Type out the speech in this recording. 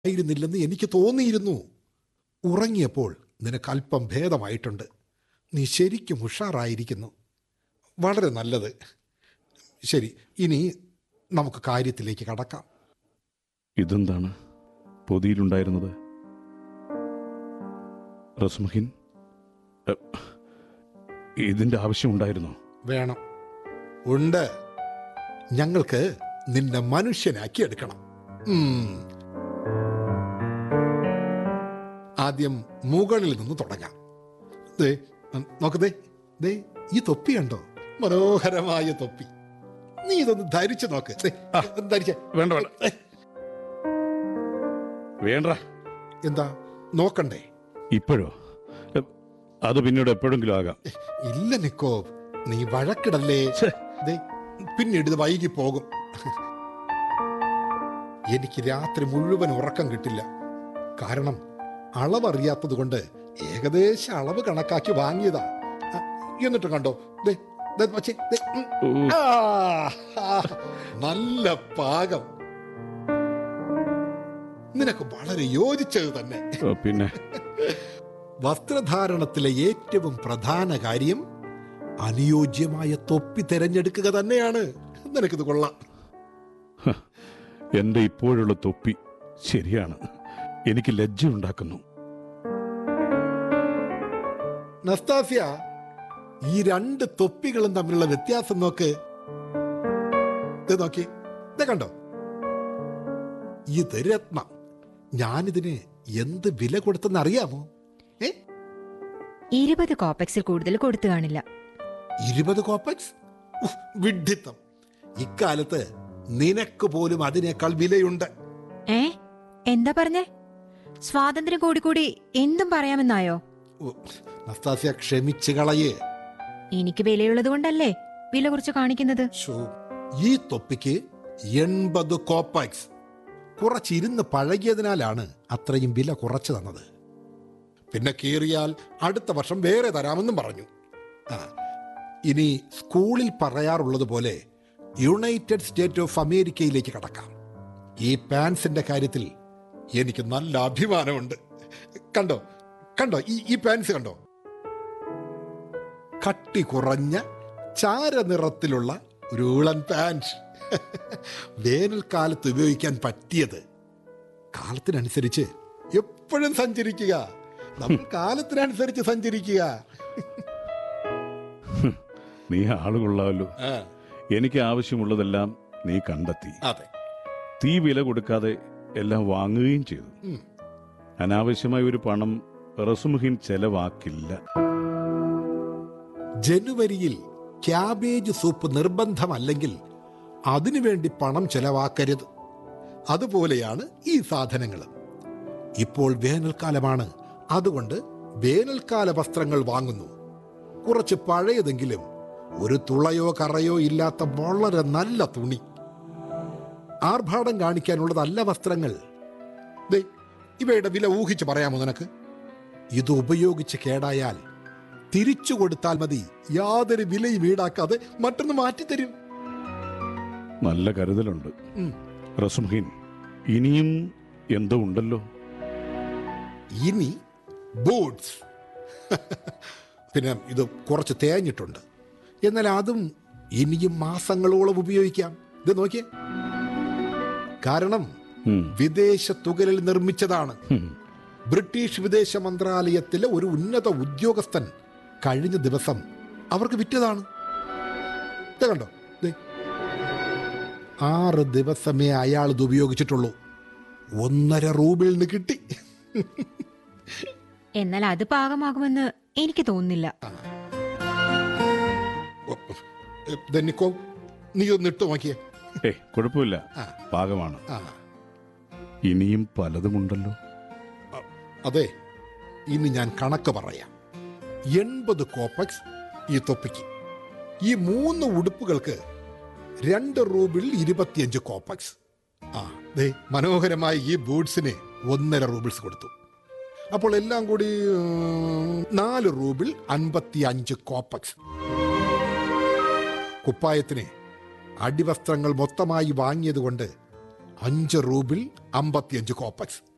ആയിരുന്നില്ലെന്ന് എനിക്ക് തോന്നിയിരുന്നു ഉറങ്ങിയപ്പോൾ നിനക്ക് അല്പം ഭേദമായിട്ടുണ്ട് നീ ശരിക്കും ഉഷാറായിരിക്കുന്നു വളരെ നല്ലത് ശരി ഇനി നമുക്ക് കാര്യത്തിലേക്ക് കടക്കാം ഇതെന്താണ് പൊതിയിലുണ്ടായിരുന്നത് റസ്മഹിൻ എ, ഇതിന്റെ ആവശ്യമുണ്ടായിരുന്നോ വേണം ഉണ്ട് ഞങ്ങൾക്ക് നിന്നെ മനുഷ്യനാക്കി എടുക്കണം ഉം. ആദ്യം മുകളിൽ നിന്ന് തുടങ്ങാം ദേ ഉം, നോക്ക് ദേ ദേ ഈ തൊപ്പി കണ്ടോ മനോഹരമായ തൊപ്പി നീ ഇതൊന്ന് ധരിച്ചു നോക്ക് ദേ, ധരിച്ചേ വേണ്ട വേണ്ട ഏ, വേണ്ട എന്താ നോക്കണ്ടേ ഇപ്പോഴോ എ, അത് പിന്നീട് എപ്പോഴെങ്കിലും ആകാം ഇല്ല നിക്കോ നീ വഴക്കിടല്ലേ ഛെ, ദേ, പിന്നീട് ഇത് വൈകി പോകും എനിക്ക് രാത്രി മുഴുവൻ ഉറക്കം കിട്ടില്ല കാരണം അളവറിയാത്തത് കൊണ്ട് ഏകദേശ അളവ് കണക്കാക്കി വാങ്ങിയതാ ആ, എന്നിട്ട് കണ്ടോ ദേ, ദേ, മച്ചി, ദേ, ഉം. ഓ, ആ, ആ, നല്ല പാകം നിനക്ക് വളരെ യോജിച്ചത് തന്നെ ഓ, പിന്നെ വസ്ത്രധാരണത്തിലെ ഏറ്റവും പ്രധാന കാര്യം അനുയോജ്യമായ തൊപ്പി തിരഞ്ഞെടുക്കുക തന്നെയാണ് നിനക്കിത് കൊള്ളാം എന്റെ ഇപ്പോഴുള്ള തൊപ്പി ശരിയാണ് എനിക്ക് ലജ്ജയുണ്ടാക്കുന്നു നസ്താസ്യ ഈ രണ്ട് തൊപ്പികളും തമ്മിലുള്ള വ്യത്യാസം നോക്ക് ഇത് നോക്കി ഇത് കണ്ടോ ഇത് രത്നം ഞാനിതിന് എന്ത് വില കൊടുത്തെന്ന് അറിയാമോ ഏ ഇരുപത് കോപ്പക്സിൽ കൂടുതൽ കൊടുത്തു കാണില്ല ഇരുപത് കോപ്പക്സ് ഉഫ്, വിഡ്ഢിത്തം ഇക്കാലത്ത് നിനക്ക് പോലും അതിനേക്കാൾ വിലയുണ്ട് ഏ എന്താ പറഞ്ഞേ സ്വാതന്ത്ര്യം കൂടി കൂടി എന്തും പറയാമെന്നായോ ഉ, നസ്താസ്യ ക്ഷമിച്ചു കളയേ എനിക്ക് വിലയുള്ളത് കൊണ്ടല്ലേ വില കുറിച്ച് കാണിക്കുന്നത് ശോ, ഈ തൊപ്പിക്ക് എൺപത് കോപ്പക്സ് കുറച്ചിരുന്ന് പഴകിയതിനാലാണ് അത്രയും വില കുറച്ചു തന്നത് പിന്നെ കീറിയാൽ അടുത്ത വർഷം വേറെ തരാമെന്നും പറഞ്ഞു ആ ഇനി സ്കൂളിൽ പറയാറുള്ളത് പോലെ യുണൈറ്റഡ് സ്റ്റേറ്റ് ഓഫ് അമേരിക്കയിലേക്ക് കടക്കാം ഈ പാൻസിന്റെ കാര്യത്തിൽ എനിക്ക് നല്ല അഭിമാനമുണ്ട് കണ്ടോ കണ്ടോ ഈ ഈ പാൻസ് കണ്ടോ കട്ടി കുറഞ്ഞ ചാരനിറത്തിലുള്ള ഒരു ഉളൻ പാൻറ് വേനൽക്കാലത്ത് ഉപയോഗിക്കാൻ പറ്റിയത് കാലത്തിനനുസരിച്ച് എപ്പോഴും സഞ്ചരിക്കുക നമ്മൾ കാലത്തിനനുസരിച്ച് സഞ്ചരിക്കുക നീ ആളുകൊള്ളാമല്ലോ ആ, എനിക്ക് ആവശ്യമുള്ളതെല്ലാം നീ കണ്ടെത്തി അതെ തീ വില കൊടുക്കാതെ എല്ലാം വാങ്ങുകയും ചെയ്തു ഉം. അനാവശ്യമായ ഒരു പണം റസുമുഹിൻ ചെലവാക്കില്ല ജനുവരിയിൽ ക്യാബേജ് സൂപ്പ് നിർബന്ധമല്ലെങ്കിൽ അതിനുവേണ്ടി പണം ചെലവാക്കരുത് അതുപോലെയാണ് ഈ സാധനങ്ങൾ ഇപ്പോൾ വേനൽക്കാലമാണ് അതുകൊണ്ട് വേനൽക്കാല വസ്ത്രങ്ങൾ വാങ്ങുന്നു കുറച്ച് പഴയതെങ്കിലും ഒരു തുളയോ കറയോ ഇല്ലാത്ത വളരെ നല്ല തുണി ആർഭാടം കാണിക്കാനുള്ളതല്ല വസ്ത്രങ്ങൾ ദേ ഇവയുടെ വില ഊഹിച്ച് പറയാമോ നിനക്ക് ഇത് ഉപയോഗിച്ച് കേടായാൽ തിരിച്ചു കൊടുത്താൽ മതി യാതൊരു വിലയും ഈടാക്കാതെ മറ്റൊന്ന് മാറ്റിത്തരും നല്ല കരുതലുണ്ട് ഉം. റസുമുഹിൻ ഇനിയും എന്തോ ഉണ്ടല്ലോ ഇനി ബൂട്ട്സ് പിന്നെ ഇത് കുറച്ച് തേഞ്ഞിട്ടുണ്ട് എന്നാൽ അതും ഇനിയും മാസങ്ങളോളം ഉപയോഗിക്കാം ഇത് നോക്കിയേ കാരണം ഉം. വിദേശ തുകലിൽ നിർമ്മിച്ചതാണ് ഉം. ബ്രിട്ടീഷ് വിദേശ മന്ത്രാലയത്തിലെ ഒരു ഉന്നത ഉദ്യോഗസ്ഥൻ കഴിഞ്ഞ ദിവസം അവർക്ക് വിറ്റതാണ് ദേ കണ്ടോ ദേ. ആറ് ദിവസമേ അയാൾ ഇത് ഉപയോഗിച്ചിട്ടുള്ളൂ ഒന്നര റൂബിളിന് കിട്ടി എന്നാൽ അത് പാകമാകുമെന്ന് എനിക്ക് തോന്നുന്നില്ല നിക്കോ നീ ഒന്ന് ഇട്ട് നോക്കിയേ ഏ കുഴപ്പമില്ല ആ. പാകമാണ് ആ ഇനിയും പലതുമുണ്ടല്ലോ അതെ ഇനി ഞാൻ കണക്ക് പറയാം എൺപത് കോപ്പക്സ് ഈ തൊപ്പിക്ക് ഈ മൂന്ന് ഉടുപ്പുകൾക്ക് രണ്ട് റൂബിൾ ഇരുപത്തിയഞ്ച് കോപ്പക്സ് ആ ദേ മനോഹരമായ ഈ ബൂട്ട്സിന് ഒന്നര റൂബിൾസ് കൊടുത്തു അപ്പോൾ എല്ലാം കൂടി ഉം, നാല് റൂബിൾ അൻപത്തി അഞ്ച് കോപ്പക്സ് കുപ്പായത്തിന് അടിവസ്ത്രങ്ങൾ മൊത്തമായി വാങ്ങിയത് കൊണ്ട് അഞ്ച് റൂബിൾ അമ്പത്തിയഞ്ച് കോപ്പക്സ്